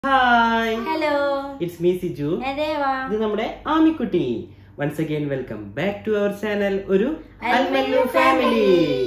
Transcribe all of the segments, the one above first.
Hi hello it's me Siju അദേവാ ഇത് നമ്മുടെ ആമിക്കുട്ടി once again welcome back to our channel ഒരു അൽമല്ലു ഫാമിലി.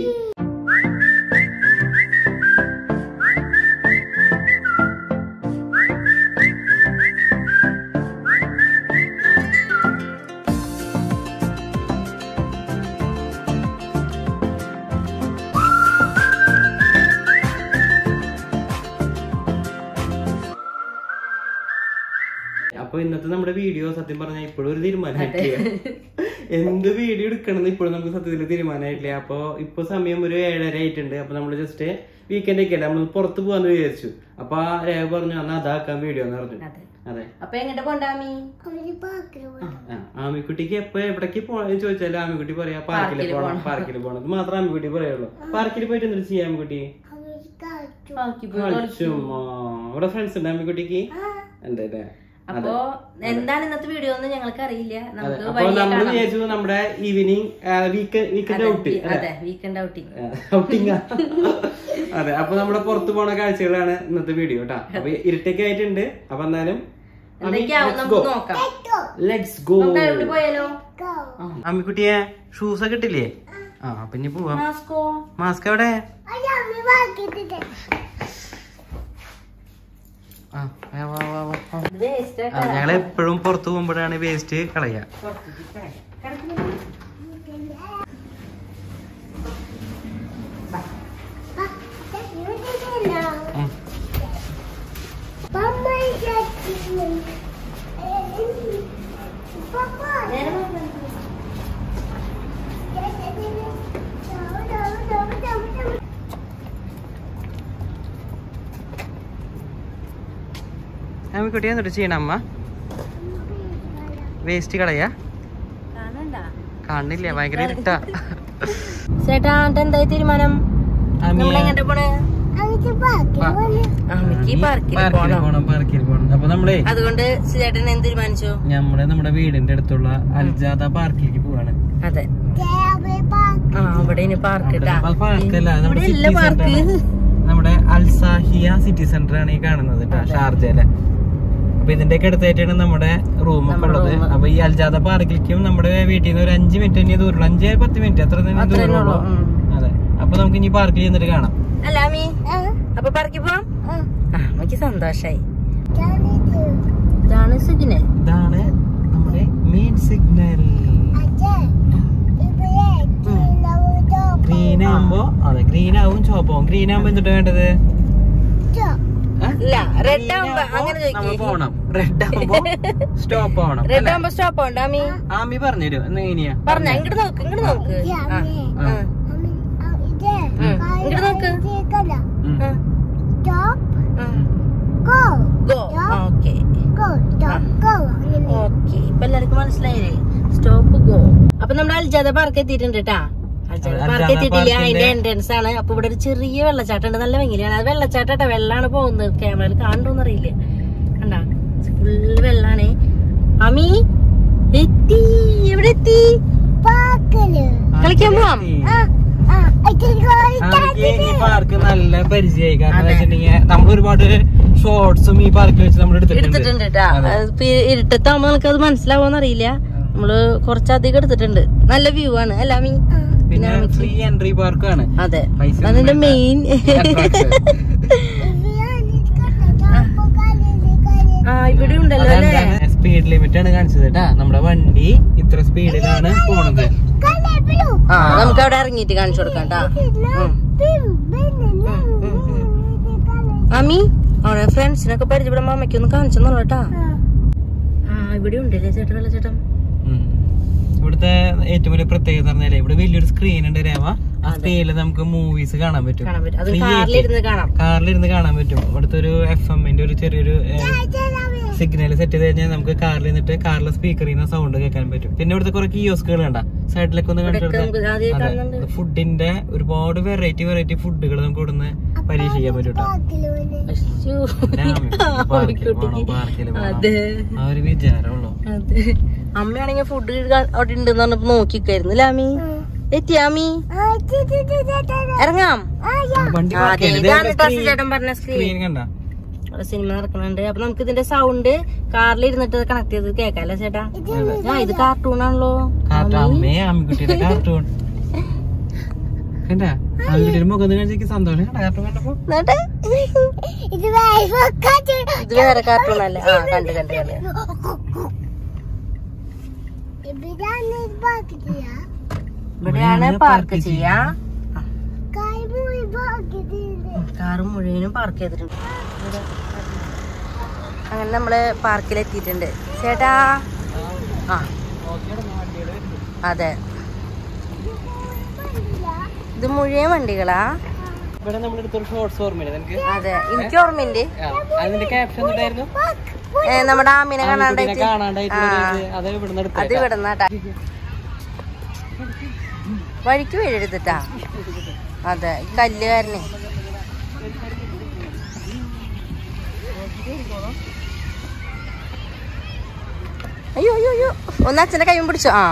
അപ്പൊ ഇന്നത്തെ നമ്മുടെ വീഡിയോ സത്യം പറഞ്ഞാൽ ഇപ്പോഴും ഒരു തീരുമാനമായിട്ടില്ല എന്ത് വീഡിയോ എടുക്കണമെന്ന് ഇപ്പോഴും നമുക്ക് സത്യത്തിൽ തീരുമാനമായിട്ടില്ല അപ്പൊ ഇപ്പൊ സമയം ഒരു ഏഴര ആയിട്ടുണ്ട് അപ്പൊ നമ്മള് ജസ്റ്റ് വീക്കെൻഡ് ഒക്കെ അല്ലേ നമ്മൾ പുറത്ത് പോവാന്ന് വിചാരിച്ചു അപ്പൊ ആ രേഖ പറഞ്ഞു അന്ന് അതാക്കാൻ വീഡിയോ എന്ന് പറഞ്ഞു അതെ അതെ അപ്പൊ എങ്ങോട്ട് കൊണ്ടാമി ആ, ആമിക്കുട്ടിക്ക് എപ്പോ എവിടേക്ക് പോണെന്ന് ചോദിച്ചാൽ ആമിക്കുട്ടി പറയാ പാർക്കിൽ പാർക്കില് പോണം പോണം. പാർക്കിൽ പോണം അത് മാത്രമേ ആമിക്കുട്ടി പറയുള്ളൂ പാർക്കിൽ പോയിട്ട് എന്തൊരു ചെയ്യാം ആമിക്കുട്ടി ബാക്കി പോയി കളിച്ചുമ്മാ. അവിടെ ഫ്രണ്ട്സ് ഉണ്ട് ആമിക്കുട്ടിക്ക് ഉണ്ട് അല്ലേ അപ്പൊ എന്താണ് ഇന്നത്തെ വീഡിയോ എന്ന് ഞങ്ങൾക്ക് അറിയില്ല അതെ നമുക്ക് അപ്പൊ വഴിയെ നമ്മൾ കാണാം വിചാരിച്ചു നമ്മുടെ ഈവനിങ് വീക്കെൻഡ് ഔട്ട് അതെ വീക്കെൻഡ് ഔട്ടിങ് ഔട്ടിങ് അതെ അപ്പൊ നമ്മുടെ പുറത്ത് പോണ കാഴ്ചകളാണ് ഇന്നത്തെ വീഡിയോ കേട്ടാ അപ്പൊ ഇരുട്ടൊക്കെ ആയിട്ടുണ്ട് അപ്പൊ എന്നാലും എന്തൊക്കെയാവും നമുക്ക് നോക്കാം ലെറ്റ്സ് ഗോ നമുക്ക് എവിടെ പോയാലോ അമ്മിക്കുട്ടിയെ ഷൂസ് ഒക്കെ ഇട്ടില്ലേ ആ അപ്പൊ ഇനി പോവാം മാസ്കോ മാസ്ക് എവിടെ ആ, വാ, വാ, വാ, വാ, വാ. ഇത് വേസ്റ്റ് ആ, ഞങ്ങൾ എപ്പോഴും പുറത്തു പോകുമ്പോഴാണ് വേസ്റ്റ് കളയുക ഉം. അമ്മിക്കുട്ടി എന്നിട്ട് ചെയ്യണം അമ്മ വേസ്റ്റ് കളയാ കാണണ്ട കാണില്ല ഭയങ്കര ഇരുട്ടാ ചേട്ടാ എന്നിട്ട് എന്തായി തീരുമാനം നമ്മൾ എങ്ങോട്ട് പോണേ അമ്മക്ക് പാർക്കിൽ പാർക്കിൽ പോണം പോണം പാർക്കിൽ പോണം അപ്പൊ നമ്മളേ അതുകൊണ്ട് ചേട്ടൻ എന്ത് തീരുമാനിച്ചു നമ്മള് നമ്മുടെ വീടിന്റെ അടുത്തുള്ള അൽജാദ പാർക്കിലേക്ക് പോവാണ് അതെ ആ അവിടെ ഇനി പാർക്ക് ഇട്ടാ അപ്പൊ പാർക്കല്ല നമ്മുടെ ഇവിടെ ഇല്ല city പാർക്ക് center ആണ്. നമ്മുടെ അൽസാഹിയ സിറ്റി സെന്റർ ആണ് ഈ കാണുന്നത് കേട്ടോ ഷാർജയിലെ അപ്പൊ ഇതിന്റെ ഒക്കെ അടുത്തായിട്ടാണ് നമ്മുടെ റൂം ഒക്കെ നമ്മുടെ ഉള്ളത് room. അപ്പൊ ഈ അൽജാദ പാർക്കിലേക്കും നമ്മുടെ വീട്ടിൽ നിന്ന് ഒരു അഞ്ച് മിനിറ്റ് തന്നെ ദൂരമുള്ളൂ അഞ്ച് പത്ത് മിനിറ്റ് അത്ര തന്നെ അത്രേ ദൂരമുള്ളൂ ഉള്ളൂ, ഉം. അതെ അപ്പൊ നമുക്ക് ഇനി പാർക്കിൽ ചെന്നിട്ട് കാണാം അല്ല അമ്മി അപ്പൊ പാർക്കിൽ പോവാം ആ അമ്മക്ക് സന്തോഷായി ഇതാണ് സിഗ്നൽ ഇതാണ് നമ്മുടെ മെയിൻ സിഗ്നൽ ഗ്രീൻ ആവുമ്പോ അതെ ഗ്രീൻ ആവും ചോപ്പാവും ഗ്രീൻ ആവുമ്പോ എന്തിട്ട് വേണ്ടത് ഏ? ഇല്ല റെഡ് Green ആവുമ്പോ ആവുമ്പോ അങ്ങനെ നമ്മൾ ചോദിക്കും പോണം റെഡ് ആവുമ്പോ സ്റ്റോപ്പ് ആവണം റെഡ് ആവുമ്പോ സ്റ്റോപ്പ് ഉണ്ട് അമ്മി ആമി പറഞ്ഞുതരും എന്ന് എങ്ങനെയാ പറഞ്ഞ ഇങ്ങോട്ട് നോക്ക് ഇങ്ങോട്ട് നോക്ക് ആ, ആ, ഉം. ഇങ്ങോട്ട് നോക്ക് ഉം. ആ, ആ. Go. ആ, okay. ഓക്കെ ഇപ്പൊ എല്ലാവർക്കും മനസ്സിലായില്ലേ സ്റ്റോപ്പ് ഗോ അപ്പൊ നമ്മുടെ അൽജാദ പാർക്ക് എത്തിയിട്ടുണ്ട് കേട്ടാ അൽജാദ അൽജാദ പാർക്ക് എത്തിയിട്ടില്ല പാർക്കിന്റെ- അതിന്റെ എൻട്രൻസ് ആണ് അപ്പൊ ഇവിടെ ഒരു ചെറിയ വെള്ളച്ചാട്ടം ഉണ്ട് നല്ല ഭംഗിയാണ് അത് വെള്ളച്ചാട്ട വെള്ളാണ് പോകുന്നത് ക്യാമറയിൽ കാണുന്നോന്ന് അറിയില്ല കണ്ടാ ഫുള്ള് വെള്ളാണ് അമി എത്തി എവിടെ എത്തി കളിക്കാൻ പോവാം ആമിക്ക് ഈ പാർക്ക് നല്ല പരിചയമായി കാരണം എന്താ വെച്ചിട്ടുണ്ടെങ്കിൽ നമ്മൾ ഒരുപാട് ഷോർട്സും ഈ പാർക്കിൽ വെച്ച് നമ്മൾ എടുത്തിട്ടുണ്ട് എടുത്തിട്ടുണ്ട് കേട്ടാ അതെ. ഇരുട്ടത്താവുമ്പോ നമുക്ക് അത് മനസ്സിലാവോന്ന് അറിയില്ല നമ്മള് കുറച്ചധികം എടുത്തിട്ടുണ്ട് നല്ല വ്യൂ ആണ് അല്ല അമി പിന്നെ ഫ്രീ എൻട്രി പാർക്കാണ് അതെ പൈസ ഒന്നും അതിന്റെ വേണ്ട. Main Attraction. ആ ഇവിടെ ഉണ്ടല്ലോ അല്ലേ സ്പീഡ് ലിമിറ്റ് ആണ് കാണിച്ചത് കേട്ടാ നമ്മുടെ വണ്ടി ഇത്ര സ്പീഡിലാണ് പോണത് ആ നമുക്ക് അവിടെ ഇറങ്ങിയിട്ട് കാണിച്ചു കൊടുക്കാം കേട്ടാ അമ്മി അവിടെ ഫ്രണ്ട്സിനൊക്കെ പരിചയപ്പെടുമ്പോ അമ്മയ്ക്ക് ഒന്ന് കാണിച്ചു കേട്ടാ ആ ഇവിടെ ഉണ്ടല്ലേ ചേട്ടാ വെള്ളച്ചേട്ടൻ ഉം. ഇവിടുത്തെ ഏറ്റവും വലിയ പ്രത്യേകത എന്ന് പറഞ്ഞാലേ ഇവിടെ വലിയൊരു സ്ക്രീൻ ഉണ്ട് രേവ ആ സ്ക്രീനിൽ നമുക്ക് മൂവീസ് കാണാൻ പറ്റും കാണാൻ പറ്റും അത് Free ആയിട്ട്. കാറിലിരുന്ന് കാണാം കാറിലിരുന്ന് കാണാൻ പറ്റും ഇവിടുത്തെ ഒരു എഫ് എമ്മിന്റെ ഒരു ചെറിയൊരു സിഗ്നൽ സെറ്റ് ചെയ്ത് കഴിഞ്ഞാൽ നമുക്ക് കാറിൽ നിന്നിട്ട് കാറിലെ സ്പീക്കറിൽ നിന്ന് സൗണ്ട് കേൾക്കാൻ പറ്റും പിന്നെ ഇവിടുത്തെ കുറെ കിയോസ്കുകൾ കണ്ട സൈഡിലൊക്കെ ഒന്ന് ഇവിടെയൊക്കെ കണ്ടിട്ട് നമുക്ക് ആദ്യം കാണുന്നുണ്ട് ഫുഡിന്റെ ഒരുപാട് വെറൈറ്റി വെറൈറ്റി ഫുഡുകൾ നമുക്ക് ഇവിടുന്ന് പരീക്ഷിക്കാൻ പറ്റും കേട്ടോ അശ്ശോ. പാർക്കിൽ പോണം പാർക്കിൽ പോണം അതെ ആ ഒരു വിചാരമുള്ളൂ അതെ അമ്മയാണെങ്കിൽ ഫുഡ് അവിടെ ഉണ്ടെന്ന് പറഞ്ഞപ്പോ നോക്കിക്കായിരുന്നു ലാമി എത്തിയാമി ഇറങ്ങാം വണ്ടി ആ, park അതെ, ചെയ്യരുത്. ഇതാണ് ദേ ട്ടോ screen- ചേട്ടൻ പറഞ്ഞ സ്ക്രീൻ screen കണ്ട അവിടെ സിനിമ നടക്കുന്നുണ്ട് അപ്പൊ നമുക്ക് ഇതിന്റെ സൗണ്ട് കാറിൽ ഇരുന്നിട്ട് കണക്ട് ചെയ്ത് കേക്കാല്ലേ ചേട്ടാ ആ ഇത് കാർട്ടൂൺ ആണല്ലോ കാർട്ടൂൺ അമ്മേ ആമിക്കുട്ടിയുടെ കാർട്ടൂൺ കണ്ടാ ആമിക്കുട്ടിയുടെ മുഖം കാണിച്ചേക്ക് സന്തോഷം കണ്ടാ കാർട്ടൂൺ കണ്ടപ്പോ എന്നിട്ട് ഇത് വേറെ കാർട്ടൂൺ അല്ലേ ആ കണ്ട് കണ്ട് കണ്ട് ഇവിടെയാണ് പാർക്ക് ചെയ്യാ കാറ് മുഴുവനും പാർക്ക് ചെയ്തിട്ടുണ്ട് ഇവിടെ. അങ്ങനെ നമ്മള് പാർക്കിൽ എത്തിയിട്ടുണ്ട് ചേട്ടാ ആ അതെ ഇത് മുഴുവൻ വണ്ടികളാ ഇവിടെ നമ്മുടെ അടുത്തൊരു ഷോർട്സ് ഓർമ്മയില്ല നിനക്ക് അതെ എനിക്ക് ഓർമ്മയുണ്ട് ആ, അതിന്റെ ക്യാപ്ഷൻ എന്തായിരുന്നു ഏ, നമ്മുടെ ആമിനെ കാണാണ്ടായിട്ട് കാണാണ്ടായിട്ട് ആ. അത് ഇവിടുന്ന് അത് എടുത്തേ ഇവിടെ നിന്നാട്ടാ വഴിക്ക് വീഴെടുത്തിട്ടാ അതെ ഈ കല്ല് കാരനെ അയ്യോ അയ്യോ അയ്യോ ഒന്ന് അച്ഛന്റെ കൈയും പിടിച്ചോ ആ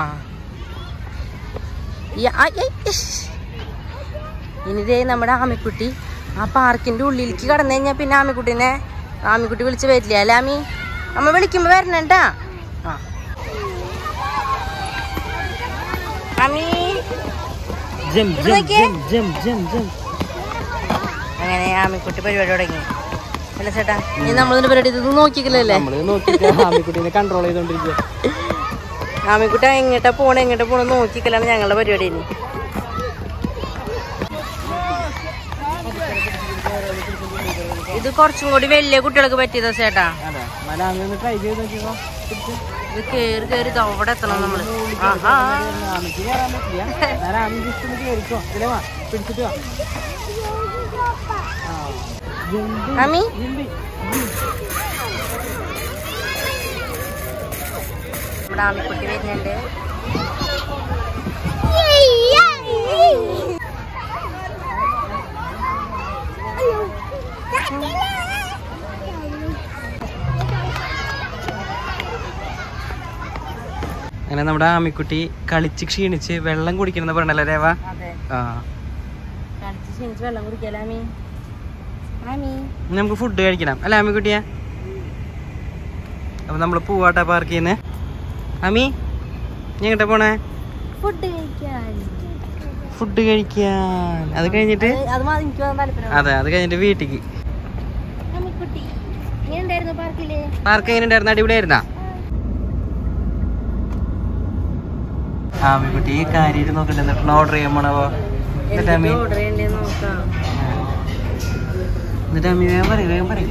ഈ ആ, ഏയ്, ഇഷ്. ഇനി ദേ നമ്മുടെ ആമിക്കുട്ടി ആ പാർക്കിന്റെ ഉള്ളിലേക്ക് കടന്നു കഴിഞ്ഞാ പിന്നെ ആമിക്കുട്ടീനെ ആമിക്കുട്ടി വിളിച്ച് വരില്ല അല്ലേ ആമി അമ്മ വിളിക്കുമ്പോ വരണണ്ടാ ആ ആമി ജം ഇവിടെ ജം നോക്കിയേ. ജം ജം ജം ജം അങ്ങനെ ആമിക്കുട്ടി പരിപാടി തുടങ്ങി അല്ല ചേട്ടാ ഇനി നമ്മളിതിന്റെ പരിപാടി ഇത് നോക്കിക്കലല്ലേ നമ്മള് നോക്കിട്ട് ആമിക്കുട്ടീനെ കൺട്രോൾ ചെയ്തോണ്ടിരിക്കുക ആമിക്കുട്ടി എങ്ങോട്ടാ പോണ എങ്ങോട്ടാ പോണ നോക്കിക്കലാണ് ഞങ്ങളുടെ പരിപാടി ഇനി ഇത് കുറച്ചും കൂടി വലിയ കുട്ടികൾക്ക് പറ്റിയതാ ചേട്ടാ അതെ മലാമി ഒന്ന് ട്രൈ ചെയ്ത് നോക്കിയപ്പോ ഇത് കേറി കേറി ഇത് അവിടെ എത്തണം നമ്മള് ആഹാ ആമിക്ക് കയറാൻ പറ്റില്ല ഞാൻ ആമി ജസ്റ്റ് ഒന്ന് കയറിക്കോ ഇതിലെ വാ പിടിച്ചിട്ട് വാ ആ. Jump, Ami jump. നമ്മുടെ ആമിക്കുട്ടി വരുന്നുണ്ട് അങ്ങനെ നമ്മുടെ ആമിക്കുട്ടി കളിച്ച് ക്ഷീണിച്ച് വെള്ളം കുടിക്കണമെന്ന് പറഞ്ഞല്ലേ രേവ അതെ ആ കളിച്ച് ക്ഷീണിച്ച് വെള്ളം കുടിക്കല ആമി ആമി ഇനി നമുക്ക് ഫുഡ് കഴിക്കണം അല്ല ആമിക്കുട്ടിയെ അപ്പൊ നമ്മള് പൂവാട്ട പാർക്ക് ചെയ്യുന്നേ ആമി നീ എങ്ങോട്ടാ പോണേ ഫുഡ് കഴിക്കാൻ ഫുഡ് കഴിക്കാൻ അത് കഴിഞ്ഞിട്ട് അത് മതി എനിക്ക് വന്ന് താല്പര്യം അതെ അത് കഴിഞ്ഞിട്ട് വീട്ടിക്ക് ആമിക്കുട്ടി എങ്ങനെ ഉണ്ടായിരുന്നു പാർക്കില് പാർക്ക് എങ്ങനെ ഉണ്ടായിരുന്നു അടിപൊളിയായിരുന്നാ ആമിക്കുട്ടി കാര്യമായിട്ട് നോക്കട്ടെ എന്നിട്ട് ഓർഡർ ചെയ്യാൻ പോണവോ എന്നിട്ട് അമ്മി ഓർഡർ ചെയ്യണ്ടേ നോക്കാം എന്നിട്ട് അമ്മി വേഗം പറയും വേഗം പറയും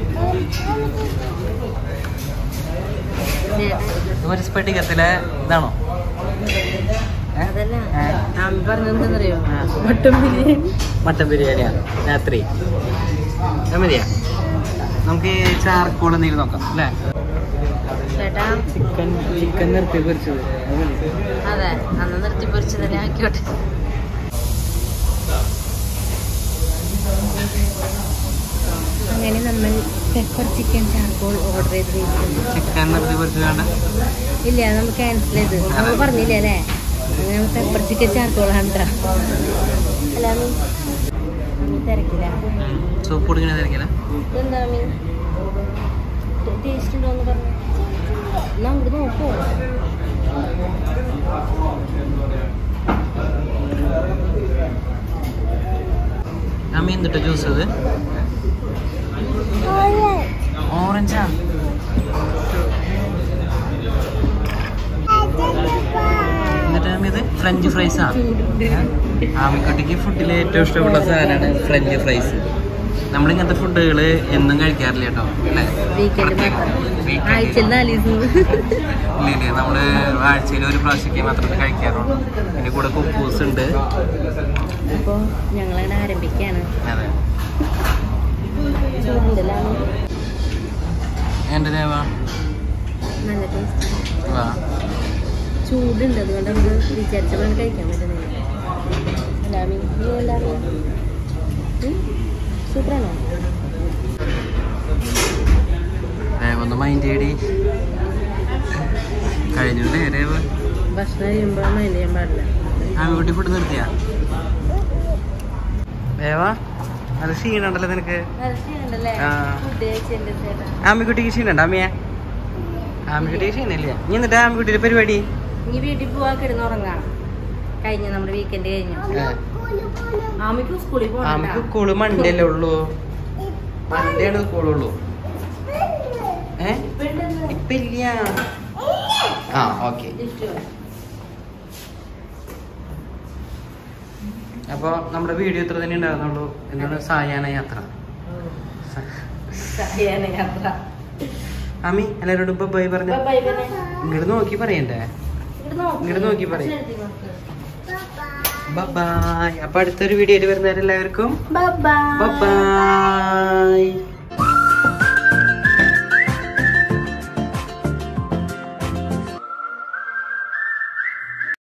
ഒരു സ്പെട്ടികത്തിലെ ഇതാണോ ഏ? അതല്ല ഏ? ആമി പറഞ്ഞെന്തറിയോ ആ. മട്ടൻ ബിരിയാണി മട്ടൻ ബിരിയാണിയാ രാത്രി അത് മതിയാ നമുക്ക് ചാർക്കോൾ എന്തെങ്കിലും നോക്കാം അല്ലേ ചേട്ടാ ചിക്കൻ ചിക്കൻ നിർത്തി പൊരിച്ചത് അതെ അന്ന് നിർത്തി പൊരിച്ച് തന്നെ ആക്കിയോട്ടെ അങ്ങനെ നമ്മൾ പെപ്പർ ചിക്കൻ ചാർക്കോൾ ഓർഡർ ചെയ്തിരിക്കുന്നു ചിക്കൻ നിർത്തി പൊരിച്ചത് വേണ്ട ഇല്ല നമ്മൾ ക്യാൻസൽ ചെയ്ത് നമ്മൾ പറഞ്ഞില്ലേ അല്ലേ അങ്ങനെ പെപ്പർ ചിക്കൻ ചാർക്കോൾ ആണ് അല്ല നീ നീ തിരക്കില്ല സൂപ്പ് കുടിക്കണ തിരക്കില്ല ഇതെന്താ മീൻ ടേസ്റ്റ് ഉണ്ടോന്ന് പറഞ്ഞു എന്നാ അങ്ങോട്ട് നോക്കൂ അമ്മ എന്തിട്ടോ ജ്യൂസ് അത് ഓറഞ്ചാ എന്നിട്ട് അമ്മ ഇത് ഫ്രഞ്ച് ഫ്രൈസാ ആമിക്കുട്ടിക്ക് ഫുഡിൽ ഏറ്റവും ഇഷ്ടമുള്ള സാധനമാണ് ഫ്രഞ്ച് ഫ്രൈസ് നമ്മൾ ഇങ്ങനത്തെ ഫുഡുകൾ എന്നും കഴിക്കാറില്ല കേട്ടോ അല്ലേ വീക്കെൻഡ് മാത്രം Weekend. ആഴ്ചയിൽ നാല് ദിവസം ഇല്ല ഇല്ല നമ്മള് ആഴ്ചയിൽ ഒരു പ്രാവശ്യമൊക്കെ മാത്രമേ കഴിക്കാറുള്ളൂ പിന്നെ കൂടെ കുപ്പൂസ് ഉണ്ട് അപ്പോൾ ഞങ്ങളങ്ങനെ ആരംഭിക്കുകയാണ് അതെ ചൂടുണ്ടല്ലോ എൻ്റെ ദേവ നല്ല ടേസ്റ്റ് വാ ചൂടുണ്ട് അതുകൊണ്ട് നമുക്ക് വിചാരിച്ചപ്പോൾ കഴിക്കാൻ പറ്റുന്നില്ല അല്ലാമി നീ എല്ലാമി സൂപ്പറാണോ ദേവ ഒന്ന് മൈൻഡ് ചെയ്യടി കഴിഞ്ഞില്ലേ ദേവ ഭക്ഷണം കഴിയുമ്പോൾ മൈൻഡ് ചെയ്യാൻ പാടില്ല ആമിക്കുട്ടി ഫുഡ് നിർത്തിയാ ദേവ അത് ക്ഷീണുണ്ടല്ലോ നിനക്ക് മനസ്സിലുണ്ടല്ലേ ആ. ഫുഡ് കഴിച്ചതിന്റെ ചേട്ടാ ആമിക്കുട്ടിക്ക് ക്ഷീണുണ്ടോ അമ്മയെ ആമിക്കുട്ടിക്ക് ക്ഷീണില്ല ഇനി എന്നിട്ട് ആമിക്കുട്ടിയുടെ പരിപാടി ഇനി വീട്ടിൽ പോവാ കിടന്നുറങ്ങാം കഴിഞ്ഞു നമ്മുടെ വീക്കെൻഡ് കഴിഞ്ഞു ഏ, ആമിക്ക് സ്കൂളിൽ ആമിക്ക് പോകണ്ട സ്കൂള് മൺഡേ അല്ലേ ഉള്ളൂ മൺഡേ ആണ് സ്കൂളുള്ളൂ ഏ ഇപ്പൊ ഇല്ല ആ ഓക്കെ അപ്പൊ നമ്മുടെ വീഡിയോ ഇത്ര തന്നെ ഉണ്ടായിരുന്നുള്ളൂ എന്താണ് സായാഹ്ന യാത്ര യാത്ര ആമി എല്ലാവരോടും ഇപ്പൊ ബൈ പറഞ്ഞ ബൈ ബൈ ഇങ്ങോട്ട് നോക്കി പറയണ്ടേ ഇങ്ങോട്ട് നോക്കി പറയ്. ബൈ അപ്പൊ അടുത്തൊരു വീഡിയോയിൽ വരുന്നവരെല്ലാവർക്കും ബൈ ബൈ